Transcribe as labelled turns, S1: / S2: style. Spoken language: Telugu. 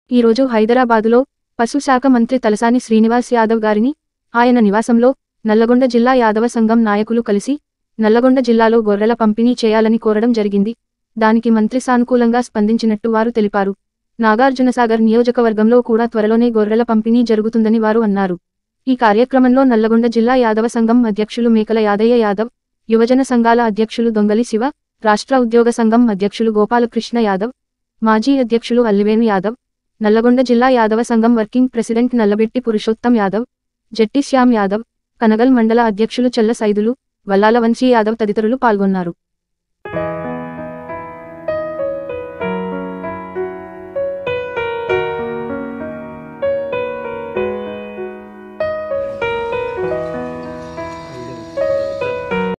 S1: ఈరోజు హైదరాబాదులో పశుశాఖ మంత్రి తలసాని శ్రీనివాస్ యాదవ్ గారిని ఆయన నివాసంలో నల్లగొండ జిల్లా యాదవ సంఘం నాయకులు కలిసి నల్లగొండ జిల్లాలో గొర్రెల పంపిణీ చేయాలని కోరడం జరిగింది దానికి మంత్రి సానుకూలంగా స్పందించినట్టు వారు తెలిపారు నాగార్జునసాగర్ నియోజకవర్గంలో కూడా త్వరలోనే గొర్రెల పంపిణీ జరుగుతుందని వారు అన్నారు ఈ కార్యక్రమంలో నల్లగొండ జిల్లా యాదవ సంఘం అధ్యక్షులు మేకల యాదయ్య యాదవ్ యువజన సంఘాల అధ్యక్షులు దొంగలి శివ రాష్ట్ర ఉద్యోగ సంఘం అధ్యక్షులు గోపాలకృష్ణ యాదవ్ మాజీ అధ్యక్షులు అల్లివేణు యాదవ్ నల్లగొండ జిల్లా యాదవ సంఘం వర్కింగ్ ప్రెసిడెంట్ నల్లబెట్టి పురుషోత్తం యాదవ్ జట్టి శ్యామ్ యాదవ్ కనగల్ మండల అధ్యక్షులు చెల్ల సైదులు వల్లాల వంశీ యాదవ్ తదితరులు పాల్గొన్నారు